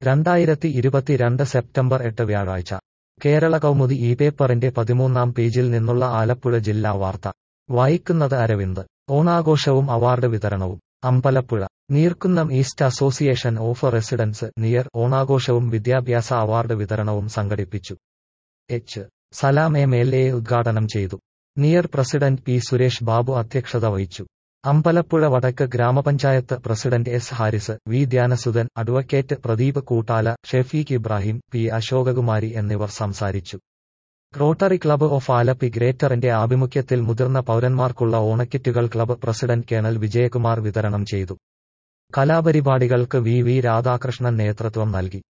രണ്ടായിരത്തി ഇരുപത്തിരണ്ട് സെപ്റ്റംബർ എട്ട് വ്യാഴാഴ്ച കേരള കൗമുദി ഈ പേപ്പറിന്റെ പതിമൂന്നാം പേജിൽ നിന്നുള്ള ആലപ്പുഴ ജില്ലാ വാർത്ത വായിക്കുന്നത് അരവിന്ദ് ഓണാഘോഷവും അവാർഡ് വിതരണവും Ambalappuzha Neerkunnam east association of residents NEAR ഓണാഘോഷവും വിദ്യാഭ്യാസ അവാർഡ് വിതരണവും സംഘടിപ്പിച്ചു H Salam M L A ഉദ്ഘാടനം ചെയ്തു NEAR president P Suresh Babu അധ്യക്ഷത വഹിച്ചു അമ്പലപ്പുഴ വടക്ക് ഗ്രാമപഞ്ചായത്ത് president S Haris V Dhyanasudhan advocate Pradeep Koottala Shefeeq Ibrahim P Ashokakumari എന്നിവർ സംസാരിച്ചു റോട്ടറി ക്ലബ്ബ് ഓഫ് ആലപ്പി ഗ്രേറ്ററിന്റെ ആഭിമുഖ്യത്തിൽ മുതിർന്ന പൗരന്മാർക്കുള്ള ഓണക്കിറ്റുകൾ ക്ലബ്ബ് പ്രസിഡന്റ് കേണൽ വിജയകുമാർ വിതരണം ചെയ്തു കലാപരിപാടികൾക്ക് വി വി രാധാകൃഷ്ണൻ നേതൃത്വം നൽകി